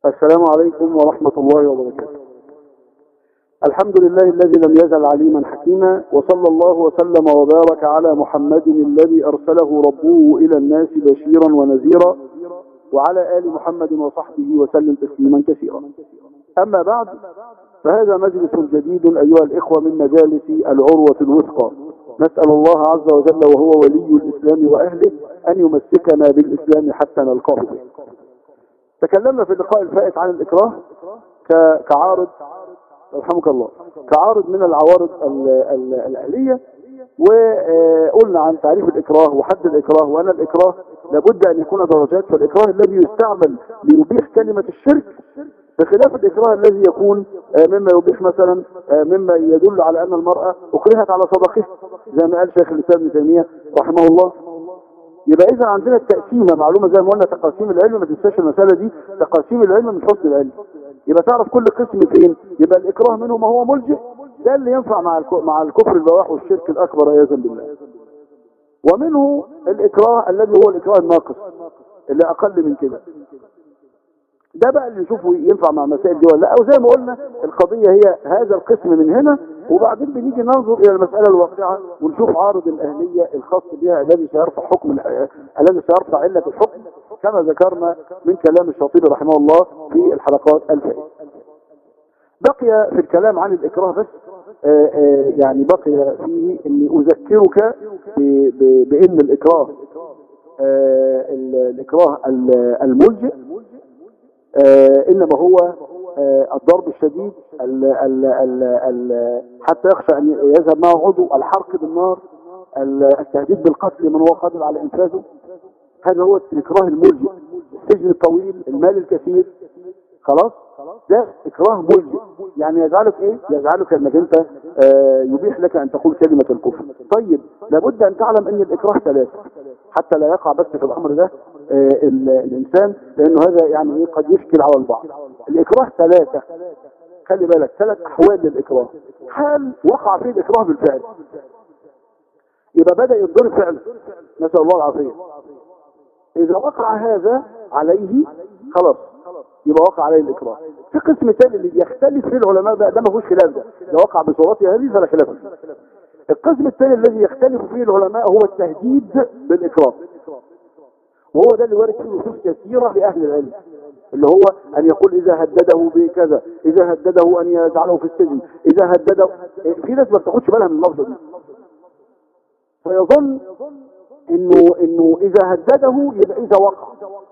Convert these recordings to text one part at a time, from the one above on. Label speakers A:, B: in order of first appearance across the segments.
A: السلام عليكم ورحمة الله وبركاته الحمد لله الذي لم يزل عليما حكيما وصلى الله وسلم وبارك على محمد الذي أرسله ربه إلى الناس بشيرا ونذيرا وعلى آل محمد وصحبه وسلم تسليما كثيرا أما بعد فهذا مجلس جديد أيها الإخوة من مجالس العروة الوثقى نسأل الله عز وجل وهو ولي الإسلام وأهله أن يمسكنا بالإسلام حتى نلقاه به تكلمنا في اللقاء الفائت عن الإكراه كعارض رحمك الله كعارض من العوارض الأهلية وقلنا عن تعريف الإكراه وحد الإكراه وأن الإكراه لابد أن يكون درجات فالإكراه الذي يستعمل ليبيح كلمة الشرك بخلاف الإكراه الذي يكون مما يبيح مثلا مما يدل على أن المرأة أكرهت على صدقه زي ما قال شيخ الإسلام ابن تيمية رحمه الله يبقى إذا عندنا التقسيمة معلومة زي ما قلنا تقاسيم العلم ما تنساش المسألة دي تقاسيم العلم من حسن العلم يبقى تعرف كل قسم فين يبقى الإكراه منه ما هو ملجئ ده اللي ينفع مع مع الكفر البواح والشرك الأكبر عياذا بالله ومنه الإكراه الذي هو الإكراه الناقص اللي أقل من كده ده بقى اللي نشوفه ينفع مع المسائل دي ولا لا وزي ما قلنا القضية هي هذا القسم من هنا وبعدين بنيجي ننظر الى المسألة الواقعة ونشوف عارض الاهلية الخاص بها الذي سيرفع حكم الذي سيرفع علة الحكم كما ذكرنا من كلام الشاطبي رحمه الله في الحلقات الفائتة بقي في الكلام عن الإكراه بس آآ آآ يعني بقي فيه اني اذكرك بان الاكراه الاكراه الملجئ انما هو الضرب الشديد ال ال ال ال حتى يخشى ان يذهب معه عضو الحرق بالنار التهديد بالقتل من هو قادر على انفاذه هذا هو الاكراه الملجئ السجن الطويل المال الكثير خلاص ده اكراه ملجئ يعني يجعلك ايه يجعلك انك انت آه يبيح لك ان تقول كلمة الكفر طيب لابد ان تعلم ان الاكراه ثلاثة حتى لا يقع بس في الامر ده آه الانسان لانه هذا يعني ايه قد يشكل على البعض الاكراه ثلاثة خلي بالك ثلاث احوال للاكراه حال وقع فيه الاكراه بالفعل يبقى بدأ يضرب فعل نسأل الله العافية اذا وقع هذا عليه خلاص يبقى وقع عليه الإكراه في قسم ثاني اللي بيختلف فيه العلماء بقى ده ما فيهوش خلاف ده لو وقع بصورته هذه فلا خلاف فيه القسم الثاني الذي يختلف فيه العلماء هو التهديد بالإكراه وهو ده اللي وارد فيه نصوص كثيرة لأهل العلم اللي هو أن يقول إذا هدده بكذا إذا هدده أن يجعله في السجن إذا هدده في ناس ما بتاخدش بالها من اللفظة دي فيظن إنه إنه إذا هدده يبقى إذا وقع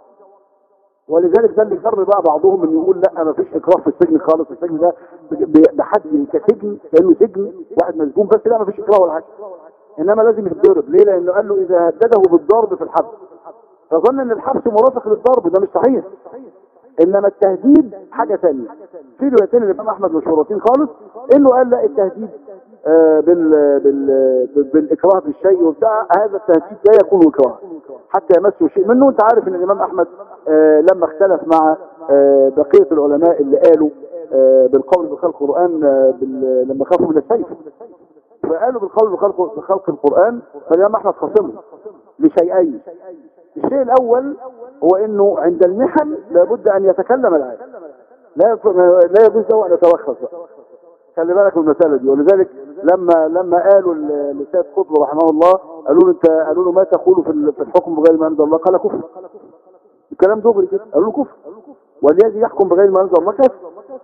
A: ولذلك ده اللي جر بقى بعضهم ان يقول لا ما فيش اكراه في السجن خالص السجن ده بحد كسجن كانه سجن واحد مسجون بس لا ما فيش اكراه ولا حاجه انما لازم يتضرب ليه لانه قال له اذا هدده بالضرب في الحبس فظن ان الحبس مرافق للضرب ده مش صحيح انما التهديد حاجه ثانيه في روايتين الامام احمد مشهورتين خالص انه قال لا التهديد آه بال بال بالاكراه بالشيء وبتاع هذا التهديد لا يكون اكراه حتى يمسه شيء منه انت عارف ان الامام احمد آه لما اختلف مع آه بقيه العلماء اللي قالوا بالقول بخلق القران لما خافوا من السيف فقالوا بالقول بخلق, بخلق القران فالامام احمد خاصمه لشيئين الشيء الاول هو انه عند المحن لابد ان يتكلم العالم لا لا يجوز له ان يترخص بقى خلي بالك من المساله دي ولذلك لما لما قالوا لسيد قطب رحمه الله قالوا له انت قالوا له ما تقول في الحكم بغير ما انزل الله قال كفر الكلام دغري كده قالوا له كفر والذي يحكم بغير ما انزل الله كفر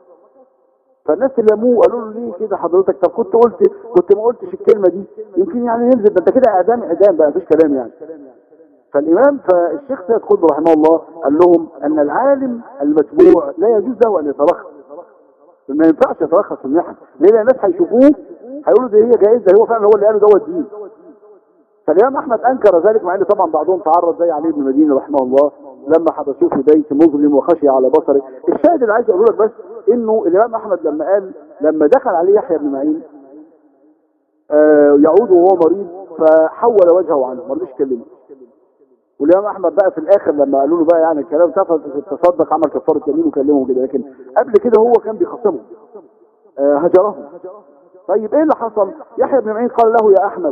A: فالناس اللي لموه قالوا له ليه كده حضرتك طب كنت قلت كنت ما قلتش الكلمه دي يمكن يعني ينزل ده انت كده اعدام اعدام بقى مفيش كلام يعني فالإمام فالشيخ سيد قطب رحمه الله قال لهم أن العالم المتبوع لا يجوز له أن يترخص ما ينفعش يترخص في المحن ليه لأن الناس هيشوفوه هيقولوا ده هي جائز ده هو فعلا هو اللي قاله ده هو الدين فالإمام أحمد أنكر ذلك مع أن طبعا بعضهم تعرض زي علي بن مدينة رحمه الله لما حبسوه في بيت مظلم وخشي على بصره الشاهد اللي عايز أقول لك بس إنه الإمام أحمد لما قال لما دخل عليه يحيى بن معين آه يعود وهو مريض فحول وجهه عنه ما رضيش يكلمه والإمام أحمد بقى في الآخر لما قالوا له بقى يعني الكلام تصدق عمل كفارة يمين وكلمه كده لكن قبل كده هو كان بيخصمه آه هجرهم طيب ايه اللي حصل يحيى بن معين قال له يا أحمد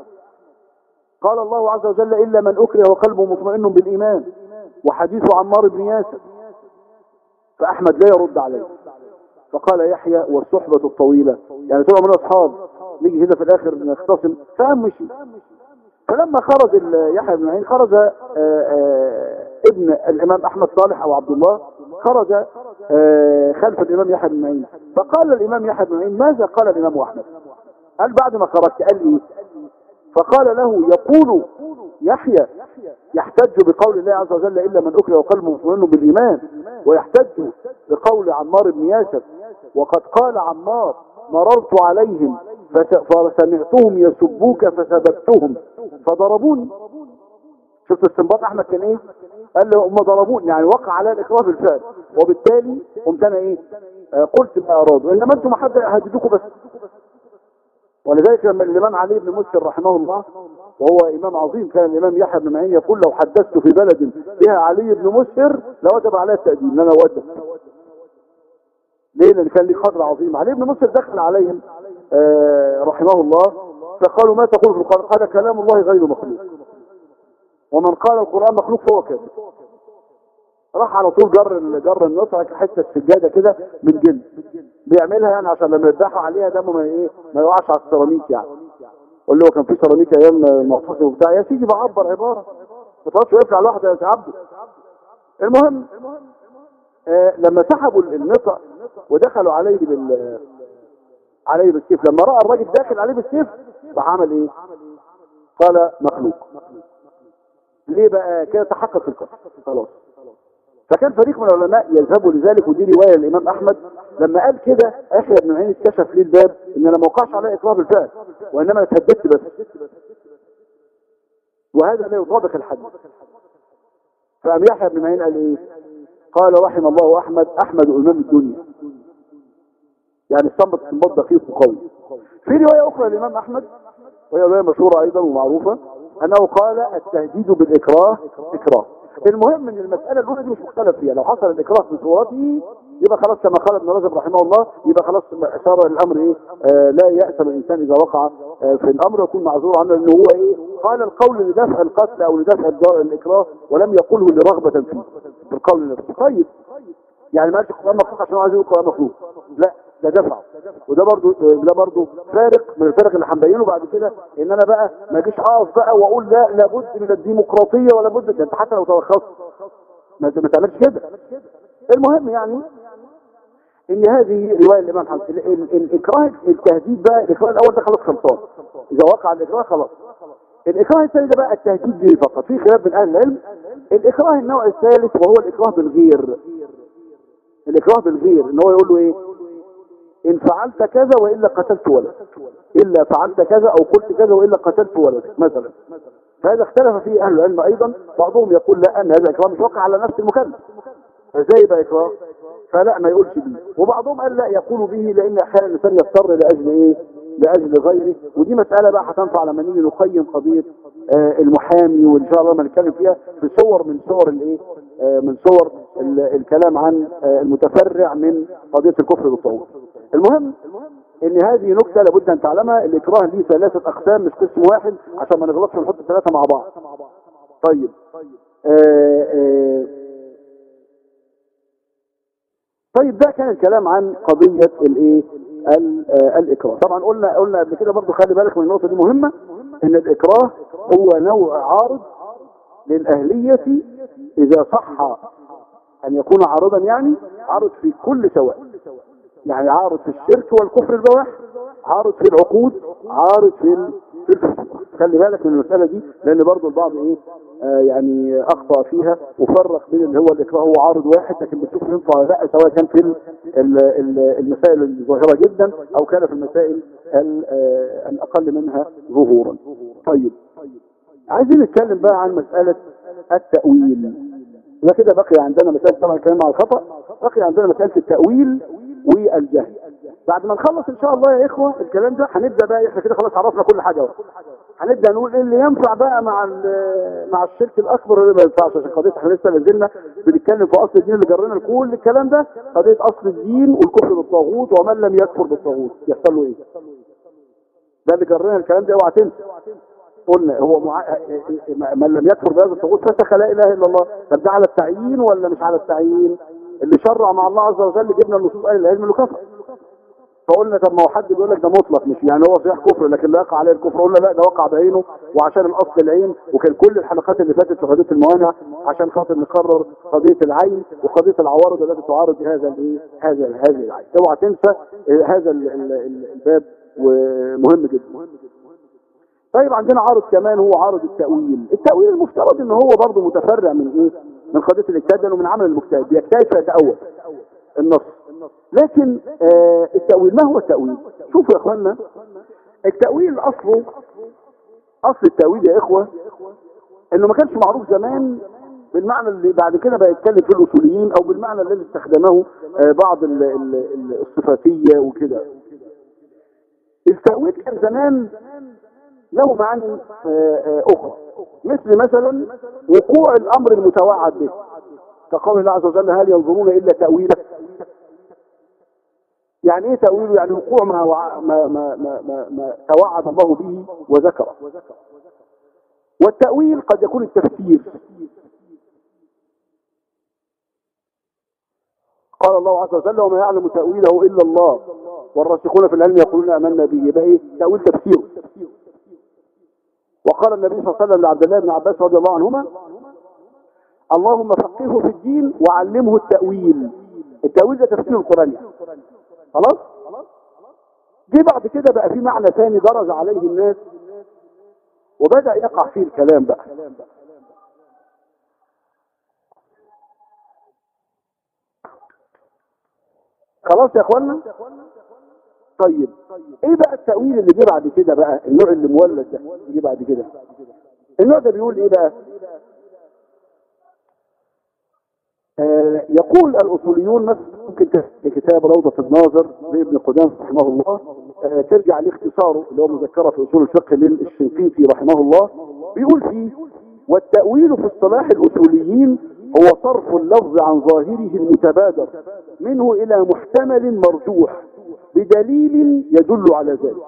A: قال الله عز وجل إلا من أكره وقلبه مطمئن بالإيمان وحديث عمار بن ياسر فأحمد لا يرد عليه فقال يحيى والصحبة الطويلة يعني طول عمرنا أصحاب نيجي هنا في الآخر نختصم فقام مشي فلما خرج ال- يحيى بن معين خرج آه، آه، ابن الإمام أحمد صالح أو عبد الله خرج آه، خلف الإمام يحيى بن معين فقال الإمام يحيى بن معين ماذا قال الإمام أحمد قال بعد ما خرجت قال إيه فقال له يقول يحيى يحتج بقول الله عز وجل إلا من أكره وقلبه مطمئن بالإيمان ويحتج بقول عمار بن ياسر وقد قال عمار مررت عليهم فس- فسمعتهم يسبوك فسببتهم فضربوني شفت استنباط احمد كان ايه قال له هم ضربوني يعني وقع على الاكراه بالفعل وبالتالي قمت انا ايه آه قلت ما ارادوا انما انتم حد هددوكوا بس ولذلك لما الامام علي بن مسلم رحمه الله وهو امام عظيم كان الامام يحيى بن معين يقول لو حدثت في بلد بها علي بن مسهر لوجب عليها التأديب لنا وجب ليه لان كان ليه قدر عظيم علي بن مسهر دخل عليهم آه رحمه الله فقالوا ما تقول في القرآن قال كلام الله غير مخلوق ومن قال القرآن مخلوق فهو كافر راح على طول جر ال- جر النصر حته سجاده كده من جلد بيعملها يعني عشان لما يذبحوا عليها دمه ما ايه ما يقعش على السيراميك يعني قول له كان في سيراميك ايام المخصوص وبتاع يا سيدي بعبر عباره ما تقعدش واقف على الواحده يا سي عبده المهم آه لما سحبوا ال- النصع ودخلوا عليه بال عليه بالسيف لما راى الراجل داخل عليه بالسيف راح عمل ايه قال مخلوق ليه بقى كده تحقق القصد خلاص فكان فريق من العلماء يذهبوا لذلك ودي روايه للامام احمد لما قال كده يحيى بن معين اتكشف ليه الباب ان انا ما وقعش عليه اطلاق بالفعل وانما انا اتهددت بس وهذا لا يطابق الحديث فقام يحيى بن معين قال ايه قال رحم الله احمد احمد امام الدنيا يعني استنبط استنباط دقيق وقوي في روايه اخرى للامام احمد وهي روايه مشهوره ايضا ومعروفه انه قال التهديد بالاكراه اكراه المهم ان المساله الاولى دي مش مختلف فيها لو حصل الاكراه بصورته يبقى خلاص كما قال ابن رجب رحمه الله يبقى خلاص صار الامر ايه آه لا يأثم الانسان اذا وقع آه في الامر ويكون معذور عنه لانه هو ايه قال القول لدفع القتل او لدفع الدار- الاكراه ولم يقله لرغبه فيه بالقول نفسه طيب يعني ما قالش القران مخلوق عشان هو عايز يقول القران مخلوق لا ده دفعه وده برضو ده برضو فارق من الفرق اللي هنبينه بعد كده ان انا بقى ما اجيش اقف بقى واقول لا لابد من الديمقراطيه ولا بد ده انت حتى لو تلخصت ما ما تعملش كده المهم يعني ان هذه روايه الامام حمد ال- ال- الاكراه التهديد بقى الاكراه الاول ده خلاص خلصان اذا وقع الاكراه خلاص الاكراه الثاني ده بقى التهديد به فقط في خلاف بين اهل العلم الاكراه النوع الثالث وهو الاكراه بالغير الاكراه بالغير ان هو يقول له ايه ان فعلت كذا والا قتلت ولدك الا فعلت كذا او قلت كذا والا قتلت ولدك مثلا فهذا اختلف فيه اهل العلم ايضا بعضهم يقول لا ان هذا الاكراه مش واقع على نفس المكلف فازاي يبقى اكراه فلا ما يقولش به وبعضهم قال لا يقول به لان احيانا الانسان يضطر لاجل ايه لاجل غيره ودي مساله بقى هتنفع لما نيجي نقيم قضيه آه المحامي وان شاء الله ما نتكلم فيها في صور من صور الايه آه من صور ال- الكلام عن آه المتفرع من قضيه الكفر بالطاغوت المهم ان هذه نكته لابد ان تعلمها الاكراه ليه ثلاثه اقسام مش قسم واحد عشان ما نغلطش ونحط الثلاثه مع بعض طيب آه آه طيب ده كان الكلام عن قضية الايه ال- آه، الاكراه طبعا قلنا قلنا قبل كده برضو خلي بالك من النقطة دي مهمة ان الاكراه هو نوع عارض للاهلية اذا صح ان يكون عارضا يعني عارض في كل سواء يعني عارض في الشرك والكفر البواح عارض في العقود عارض في ال- في الفسوق خلي بالك من المسألة دي لان برضو البعض ايه آه يعني اخطأ فيها وفرق بين اللي هو الاكراه هو عارض واحد لكن بتشوف ينفع ولا لا سواء كان في ال- ال- ال- المسائل الظاهرة جدا او كان في المسائل ال- آه، الاقل منها ظهورا طيب عايزين نتكلم بقى عن مسألة التأويل يبقى كده بقي عندنا مسألة طبعا الكلام على الخطأ بقي عندنا مسألة التأويل والجهل بعد ما نخلص ان شاء الله يا اخوة الكلام ده هنبدأ بقى احنا كده خلاص عرفنا كل حاجة بقى. هنبدأ نقول ايه اللي ينفع بقى مع ال- مع الشرك الاكبر واللي ما ينفعش عشان قضية احنا لسه لازلنا بنتكلم في اصل الدين اللي جرينا لكل الكلام ده قضية اصل الدين والكفر بالطاغوت ومن لم يكفر بالطاغوت يحصل له ايه ده اللي جرينا الكلام ده اوعى تنسى قلنا هو مع... من لم يكفر بهذا الطاغوت فسخ لا اله الا الله طب ده على التعيين ولا مش على التعيين اللي شرع مع الله عز وجل جبنا النصوص قال العلم انه كفر فقلنا طب ما هو حد بيقول لك ده مطلق مش يعني هو صحيح كفر لكن لا يقع عليه الكفر قلنا لا ده وقع بعينه وعشان الاصل العين وكان كل الحلقات اللي فاتت في قضيه الموانع عشان خاطر نقرر قضيه العين وقضيه العوارض التي تعارض هذا الايه هذا هذه العين اوعى تنسى آه، هذا ال- ال- ال- الباب ومهم جدا طيب عندنا عارض كمان هو عارض التأويل التأويل المفترض ان هو برضه متفرع من ايه من قضية الاجتهاد لانه من عمل المجتهد بيجتهد فيتأول النص لكن آه التأويل ما هو التأويل شوفوا يا اخوانا التأويل اصله اصل التأويل يا اخوة انه ما كانش معروف زمان بالمعنى اللي بعد كده بقى يتكلم فيه الاصوليين او بالمعنى الذي استخدمه آه بعض ال- ال- ال- الصفاتية وكده التأويل كان زمان له معاني آه، آه، أخرى مثل مثلا وقوع الأمر المتوعد به كقول الله عز وجل هل ينظرون إلا تأويله يعني ايه تأويله يعني وقوع ما, وع- ما, ما, ما, ما, ما توعد الله به وذكره والتأويل قد يكون التفسير قال الله عز وجل وما يعلم تأويله إلا الله والراسخون في العلم يقولون آمنا به يبقى ايه تأويل تفسيره وقال النبي صلى الله عليه وسلم لعبد الله بن عباس رضي الله عنهما اللهم فقهه في الدين وعلمه التأويل التأويل ده تفسير القرآن يعني. خلاص جه بعد كده بقى في معنى ثاني درج عليه الناس وبدأ يقع فيه الكلام بقى خلاص يا اخوانا طيب ايه بقى التأويل اللي جه بعد كده بقى النوع اللي مولد ده اللي جه بعد كده النوع ده بيقول ايه بقى آه يقول الاصوليون مثلا ممكن تفتح كتاب روضة الناظر لابن قدام رحمه الله آه ترجع لاختصاره اللي هو مذكرة في اصول الفقه للشنقيطي رحمه الله بيقول فيه والتأويل في اصطلاح الاصوليين هو صرف اللفظ عن ظاهره المتبادر منه الى محتمل مرجوح بدليل يدل على ذلك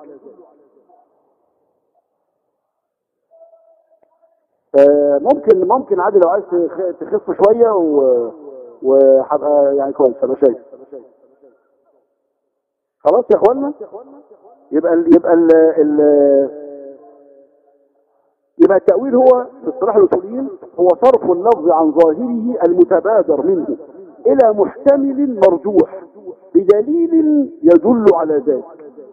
A: آه، ممكن ممكن عادي لو عايز تخ- تخف شويه و وهبقى يعني كويس انا شايف خلاص يا اخوانا يبقى ال يبقى ال ال يبقى التأويل هو في اصطلاح الاصوليين هو صرف اللفظ عن ظاهره المتبادر منه الى محتمل مرجوح بدليل يدل على ذلك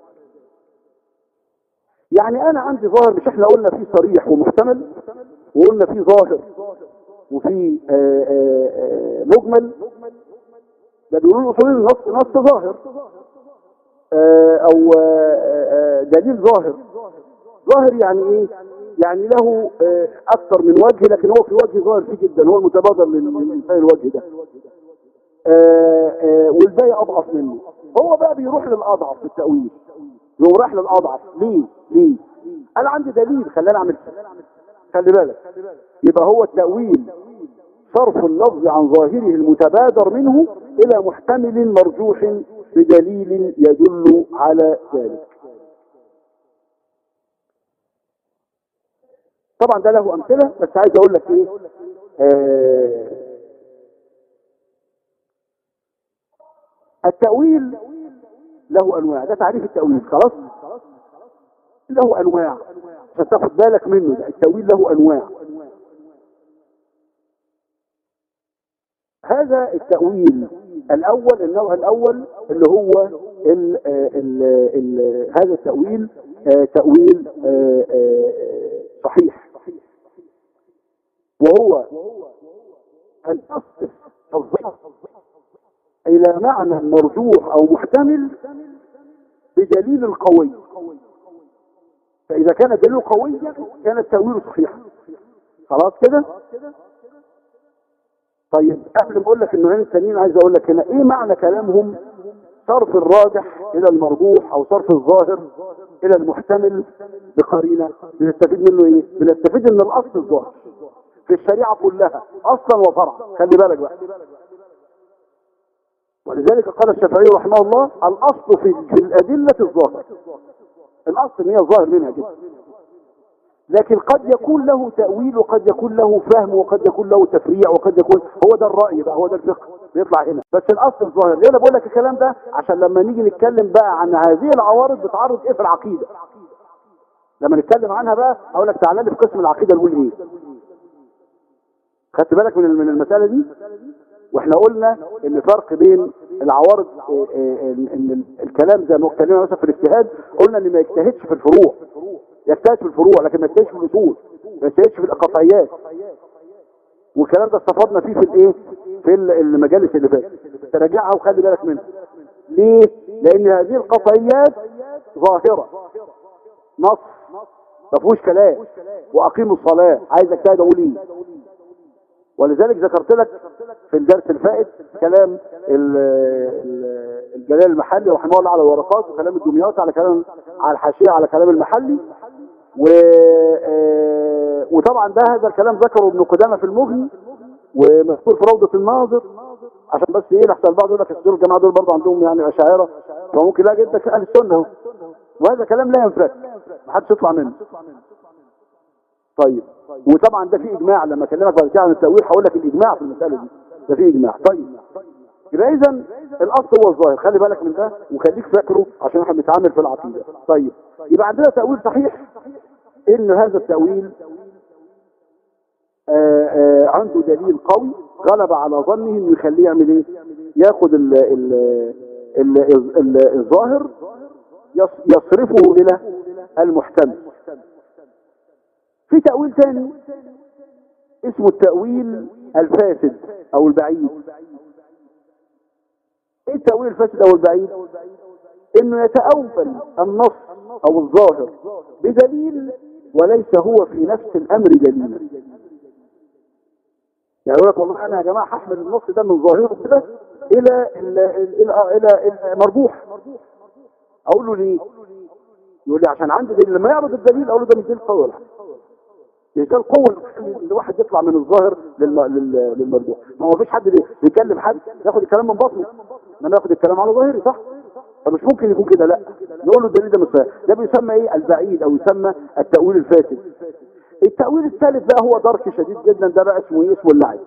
A: يعني انا عندي ظاهر مش احنا قلنا فيه صريح ومحتمل وقلنا فيه ظاهر وفيه آه، آه، آه، مجمل ده بيقولوا الاصوليين نص نص ظاهر آه، او آه، آه، دليل ظاهر ظاهر يعني ايه يعني له آه، اكثر من وجه لكن هو في وجه ظاهر فيه جدا هو المتبادر لل- للانسان الوجه ده آه، آه، والباقي اضعف منه هو بقى بيروح للاضعف في التاويل يقوم رايح للاضعف ليه ليه انا عندي دليل خلاني اعمل كده. خلي بالك يبقى هو التاويل صرف اللفظ عن ظاهره المتبادر منه الى محتمل مرجوح بدليل يدل على ذلك طبعا ده له امثله بس عايز اقول لك ايه آه التأويل له أنواع ده تعريف التأويل خلاص له أنواع عشان تاخد بالك منه ده التأويل له أنواع هذا التأويل الأول النوع الأول اللي هو ال ال ال هذا التأويل آه، تأويل آه، آه، صحيح وهو أن تصف الظاهر إلى معنى مرجوح أو محتمل بدليل القوي فإذا كان الدليل قويا كان التأويل صحيحا خلاص كده طيب قبل ما اقول لك النوعين التانيين عايز اقول لك هنا ايه معنى كلامهم صرف الراجح الى المرجوح او صرف الظاهر الى المحتمل بقرينه بنستفيد منه ايه بنستفيد ان الاصل الظاهر في الشريعه كلها اصلا وفرعا خلي بالك بقى ولذلك قال الشافعي رحمه الله الاصل في, في الادله الظاهر الاصل ان هي الظاهر منها كده لكن قد يكون له تأويل وقد يكون له فهم وقد يكون له تفريع وقد يكون هو ده الرأي بقى هو ده الفقه بيطلع هنا بس الأصل الظاهر ليه أنا بقول لك الكلام ده عشان لما نيجي نتكلم بقى عن هذه العوارض بتعرض إيه في العقيدة لما نتكلم عنها بقى أقول لك تعالى لي في قسم العقيدة نقول إيه خدت بالك من من المسألة دي واحنا قلنا ان فرق بين العوارض إيه إيه ان الكلام زي ما اتكلمنا مثلا في الاجتهاد قلنا ان ما يجتهدش في الفروع يجتهد في الفروع لكن ما يجتهدش في الاصول ما يجتهدش في القطعيات والكلام ده استفدنا فيه في الايه في المجالس اللي فاتت تراجعها وخلي بالك منها ليه لان هذه القطعيات ظاهره نص ما فيهوش كلام واقيموا الصلاه عايز اجتهد اقول ايه ولذلك ذكرت لك في الدرس الفائت كلام الجلال المحلي رحمه الله على الورقات وكلام الدمياط على كلام على الحاشيه على كلام المحلي و وطبعا ده هذا الكلام ذكره ابن قدامه في المغني ومذكور في روضه الناظر عشان بس ايه لحسن البعض يقول لك الدول الجماعه دول برضه عندهم يعني اشاعره فممكن لا جدا اهل السنه اهو وهذا كلام لا ينفك ما حدش يطلع منه طيب وطبعا ده في اجماع لما اكلمك بعد كده عن التاويل هقول لك الاجماع في المساله دي ده في اجماع طيب يبقى اذا الاصل هو الظاهر خلي بالك من ده وخليك فاكره عشان احنا بنتعامل في العقيده طيب يبقى عندنا تاويل صحيح ان هذا التاويل آآ آآ عنده دليل قوي غلب على ظنه انه يخليه يعمل ايه ياخد ال ال ال ال الظاهر يصرفه الى المحتمل في تأويل تاني اسمه التأويل الفاسد او البعيد ايه التأويل الفاسد او البعيد انه يتأول النص او الظاهر بدليل وليس هو في نفس الامر دليل يعني يقول لك والله انا يا جماعه هحمل النص ده من ظاهره كده الى الى الى الى المربوح اقول له ليه يقول لي عشان عندي دليل لما يعرض الدليل اقول له ده مش دليل قوي ولا حاجه مش ده القوه اللي الواحد يطلع من الظاهر للمرجوح ما هو مفيش حد بيكلم حد ياخد الكلام من بطنه انما ياخد الكلام على ظاهري صح فمش ممكن يكون كده لا نقول له الدليل ده مش ده بيسمى ايه البعيد او يسمى التاويل الفاسد التاويل الثالث بقى هو درك شديد جدا ده بقى اسمه ايه اسمه اللعب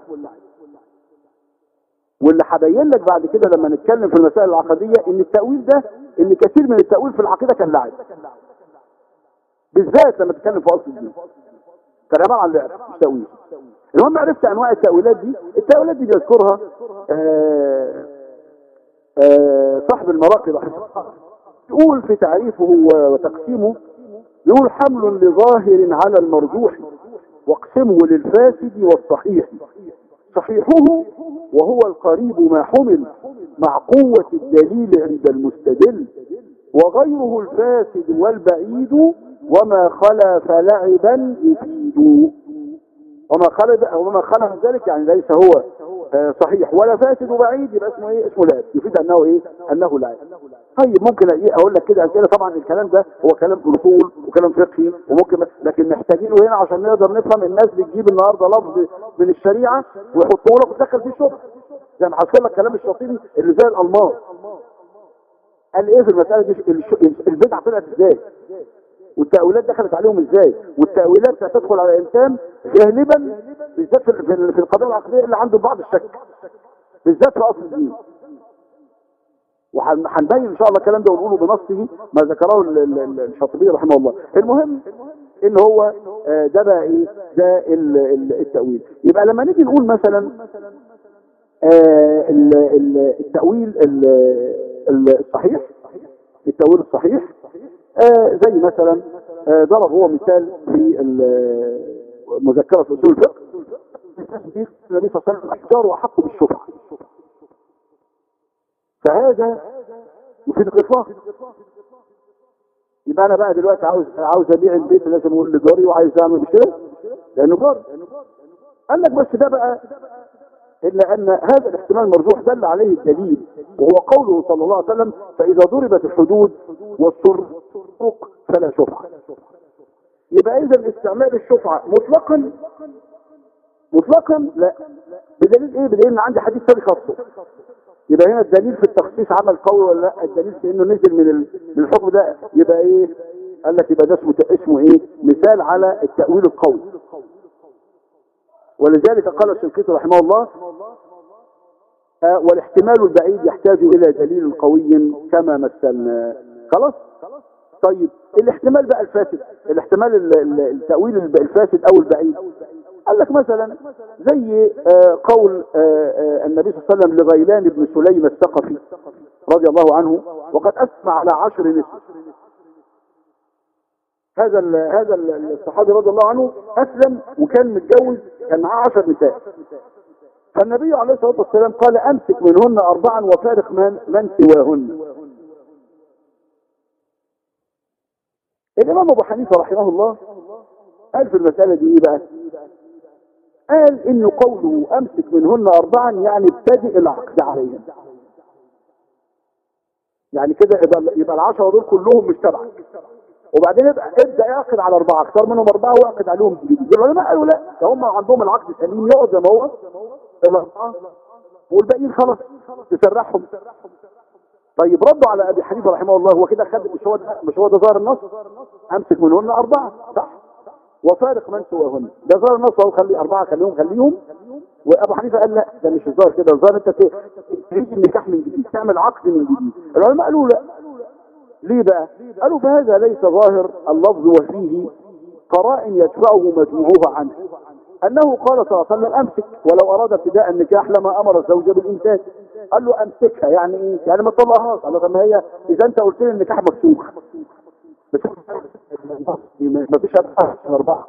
A: واللي هبين لك بعد كده لما نتكلم في المسائل العقديه ان التاويل ده ان كثير من التاويل في العقيده كان لعب بالذات لما تتكلم في اصل الدين كان عباره عن لعب مش تاويل المهم عرفت انواع التاويلات دي التاويلات دي بيذكرها آآ آآ صاحب المراقب يقول في تعريفه وتقسيمه يقول حمل لظاهر على المرجوح واقسمه للفاسد والصحيح صحيحه وهو القريب ما حمل مع قوة الدليل عند المستدل وغيره الفاسد والبعيد وما خلا فلعبا يفيد وما خلا وما خلا من ذلك يعني ليس هو آه صحيح ولا فاسد وبعيد يبقى اسمه ايه اسمه لعب يفيد انه ايه انه لعب طيب ممكن ايه اقول لك كده اسئله طبعا الكلام ده هو كلام اصول وكلام فقهي وممكن لكن محتاجينه هنا عشان نقدر نفهم الناس بتجيب النهارده لفظ من الشريعه ويحطوه لك وتدخل فيه شبهه زي ما حصل لك كلام الشاطبي اللي زي الالماس قال ايه في المساله دي البدعه طلعت ازاي والتأويلات دخلت عليهم ازاي والتأويلات هتدخل على الانسان غالبا بالذات في, في القضايا العقدية اللي عنده بعض الشك بالذات في اصل الدين وهنبين ان شاء الله الكلام ده ونقوله بنصه ما ذكره الشاطبي رحمه الله المهم ان هو ده بقى ايه ده التأويل يبقى لما نيجي نقول مثلا التأويل الصحيح التأويل الصحيح آه زي مثلا آه ضرب هو مثال في مذكرة اصول الفقه النبي صلى الله عليه وسلم احجار احق بالشفعة فهذا يفيد الاطلاق يبقى انا بقى دلوقتي عاوز عاوز ابيع البيت لازم اقول لجاري وعايز اعمل مش كده لانه جار قال لك بس ده بقى إلا أن هذا الاحتمال مرجوح دل عليه الدليل وهو قوله صلى الله عليه وسلم فإذا ضربت الحدود والطرق فلا شفعة يبقى إذا استعمال الشفعة مطلقا مطلقا لا بدليل إيه بدليل أن عندي حديث ثاني خاصه يبقى هنا الدليل في التخصيص عمل قوي ولا لا الدليل في انه نزل من من الحكم ده يبقى ايه قال لك يبقى ده اسمه اسمه ايه مثال على التأويل القوي ولذلك قال الشنقيطي رحمه الله آه، والاحتمال البعيد يحتاج الى دليل قوي كما مثلنا خلاص طيب الاحتمال بقى الفاسد الاحتمال ال- ال- التأويل الب- الفاسد او البعيد قال لك مثلا زي آه، قول آه، آه، النبي صلى الله عليه وسلم لغيلان بن سليم الثقفي رضي الله عنه وقد أسمع على عشر نسوة هذا ال هذا ال- الصحابي رضي الله عنه أسلم وكان متجوز كان معاه عشر نساء فالنبي عليه الصلاة والسلام قال أمسك منهن أربعا وفارق من, من سواهن الإمام أبو حنيفة رحمه الله قال في المسألة دي إيه بقى قال إن قوله أمسك منهن أربعا يعني ابتدئ العقد عليهن يعني كده يبقى, يبقى العشرة دول كلهم مش تبعك وبعدين يبقى ابدا يعقد على اربعه اختار منهم اربعه واعقد عليهم جديد العلماء قالوا لا ده هم عندهم العقد سليم يقعد زي ما هو الاربعه والباقيين خلاص تسرحهم طيب ردوا على ابي حنيفه رحمه الله هو كده خد مش هو ده مش هو ده ظاهر النص امسك منهن اربعه صح وفارق من سواهن ده ظاهر النص اهو خلي اربعه خليهم خليهم وابو حنيفه قال لا ده مش الظاهر كده الظاهر انت ت- تعيد النكاح من جديد تعمل عقد من جديد العلماء قالوا لا ليه بقى قالوا فهذا ليس ظاهر اللفظ وفيه قرائن يدفعه مجموعها عنه انه قال صلى الله عليه وسلم امسك ولو اراد ابتداء النكاح لما امر الزوجه بالامساك قال له امسكها يعني ايه يعني ما تطلقهاش قال له طب ما هي اذا انت قلت لي النكاح مفسوخ بس ما فيش اربعه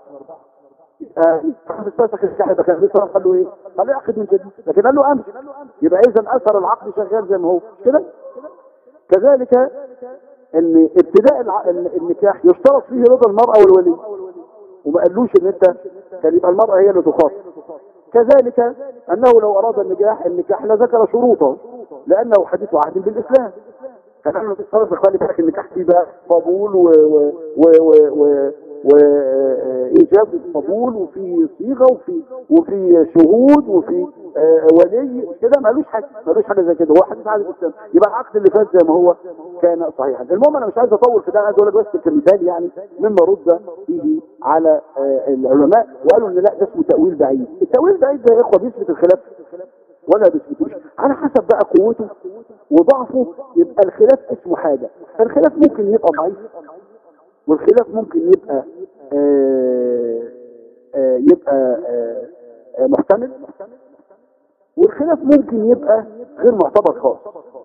A: فسخ النكاح يبقى كان لسه قال له ايه قال له اعقد من جديد لكن قال له امسك يبقى اذا اثر العقد شغال زي ما هو مش كده كذلك ان ابتداء الع... ال- النكاح يشترط فيه رضا المرأة والولي وما قالوش ان انت كان يبقى المرأة هي اللي تخاطب كذلك انه لو اراد النكاح النكاح لذكر شروطه لانه حديث عهد بالاسلام كان قال له تتصرف خلي بالك النكاح فيه بقى قبول و و و و, و وايجاب القبول وفي صيغه وفي وفي شهود وفي آه، ولي كده مالوش حاجه مالوش حاجه زي كده هو حديث عهد الاسلام يبقى العقد اللي فات زي ما هو كان صحيحا المهم انا مش عايز اطول في ده عايز اقول لك بس كمثال يعني مما رد فيه على آه، العلماء وقالوا ان لا ده اسمه تاويل بعيد التاويل البعيد ده يا اخوه بيثبت الخلاف ولا بيثبتوش على حسب بقى قوته وضعفه يبقى الخلاف اسمه حاجه فالخلاف ممكن يبقى ضعيف والخلاف ممكن يبقى آه آه يبقى آه آه محتمل والخلاف ممكن يبقى غير معتبر خالص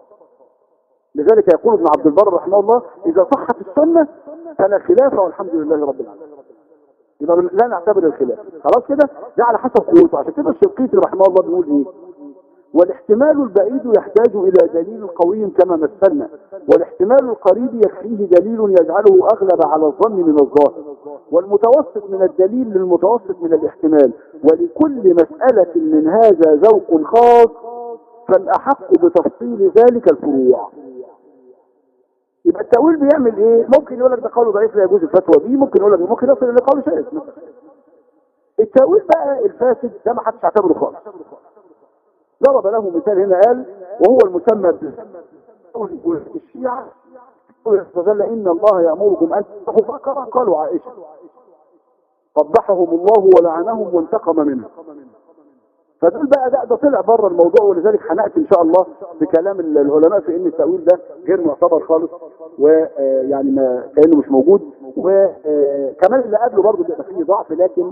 A: لذلك يقول ابن عبد البر رحمه الله اذا صحت السنه فلا خلاف والحمد لله رب العالمين يبقى لا نعتبر الخلاف خلاص كده ده على حسب قوته عشان كده الشنقيطي رحمه الله بيقول ايه والاحتمال البعيد يحتاج إلى دليل قوي كما مثلنا والاحتمال القريب يكفيه دليل يجعله أغلب على الظن من الظاهر والمتوسط من الدليل للمتوسط من الاحتمال ولكل مسألة من هذا ذوق خاص فالأحق بتفصيل ذلك الفروع يبقى التأويل بيعمل ايه ممكن يقول لك ده قول ضعيف لا يجوز الفتوى بيه ممكن يقول لك ممكن يصل الى قول شاذ مثلا. التأويل بقى الفاسد ده ما حدش يعتبره خالص ضرب له مثال هنا قال وهو المسمى بالشيعة فقال إن الله يأمركم أن تذبحوا بقرة قالوا عائشة قبحهم الله ولعنهم وانتقم منهم فدول بقى ده, ده طلع بره الموضوع ولذلك هنأتي ان شاء الله بكلام العلماء في ان التأويل ده غير معتبر خالص ويعني ما كأنه مش موجود وكمان اللي قبله برضه بيبقى فيه ضعف لكن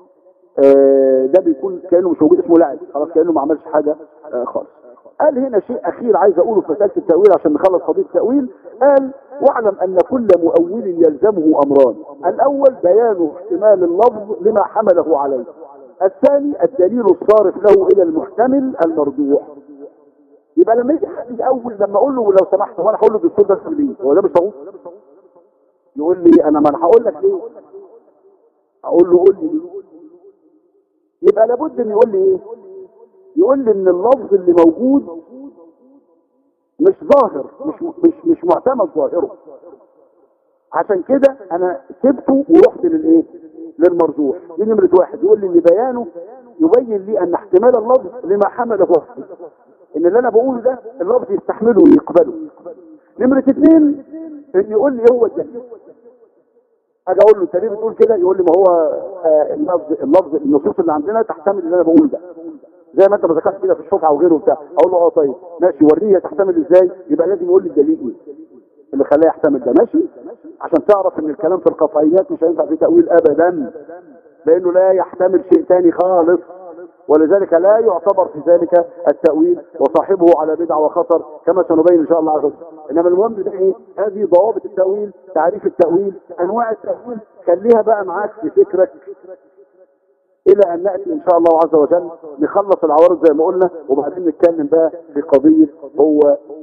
A: آه، ده بيكون كأنه مش موجود اسمه لعب خلاص كأنه ما عملش حاجة آه، خالص قال هنا شيء أخير عايز أقوله في مسألة التأويل عشان نخلص قضية التأويل قال واعلم أن كل مؤول يلزمه أمران الأول بيان احتمال اللفظ لما حمله عليه الثاني الدليل الصارف له إلى المحتمل المرجوح يبقى لما يجي حد يأول لما أقول له لو سمحت وانا هقول له الدستور ده اسمه ليه هو ده مش طاغوت يقول لي أنا ما أنا هقول لك ليه أقول له قول لي ليه يبقى لابد ان يقول لي ايه يقول لي ان اللفظ اللي موجود مش ظاهر مش مش مش معتمد ظاهره عشان كده انا سبته ورحت للايه للمرجوح دي نمرة واحد يقول لي ان بيانه يبين لي ان احتمال اللفظ لما حمله وحده ان اللي انا بقوله ده اللفظ يستحمله ويقبله نمرة اثنين ان يقول لي هو الدليل اجي اقول له انت ليه بتقول كده يقول لي ما هو آه اللفظ اللفظ النصوص اللي عندنا تحتمل اللي انا بقوله ده زي ما انت ما ذكرت كده في الشفعه وغيره وبتاع اقول له اه طيب ماشي وريني هي تحتمل ازاي يبقى لازم يقول لي الدليل ايه اللي خلاه يحتمل ده ماشي عشان تعرف ان الكلام في القطعيات مش هينفع فيه تاويل ابدا لانه لا يحتمل شيء تاني خالص ولذلك لا يعتبر في ذلك التأويل وصاحبه على بدعة وخطر كما سنبين إن شاء الله عز وجل إنما المهم ده إيه هذه ضوابط التأويل تعريف التأويل أنواع التأويل خليها بقى معاك في فكرك إلى أن نأتي إن شاء الله عز وجل نخلص العوارض زي ما قلنا وبعدين نتكلم بقى في قضية هو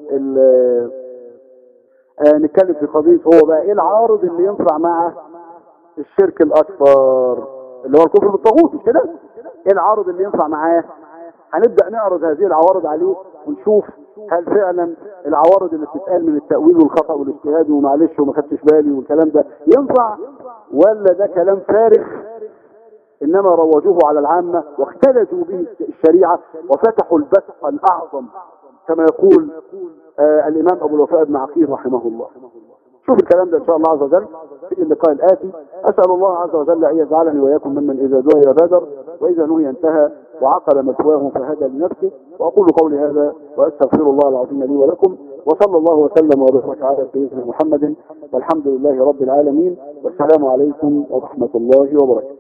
A: آه نتكلم في قضية هو بقى إيه العارض اللي ينفع مع الشرك الأكبر اللي هو الكفر بالطاغوت مش كده؟ ايه العارض اللي ينفع معاه هنبدأ نعرض هذه العوارض عليه ونشوف هل فعلا العوارض اللي بتتقال من التأويل والخطأ والاجتهاد ومعلش وما خدتش بالي والكلام ده ينفع ولا ده كلام فارغ انما روجوه على العامة واختلجوا به الشريعة وفتحوا البثق الاعظم كما يقول آه الامام ابو الوفاء بن عقيل رحمه الله شوف الكلام ده ان شاء الله عز وجل في اللقاء الآتي أسأل الله عز وجل أن يجعلني وإياكم ممن إذا دعي بادر وإذا نهي انتهى وعقل مثواه فهدى لنفسه وأقول قولي هذا وأستغفر الله العظيم لي ولكم وصلى الله وسلم وبارك على سيدنا محمد والحمد لله رب العالمين والسلام عليكم ورحمة الله وبركاته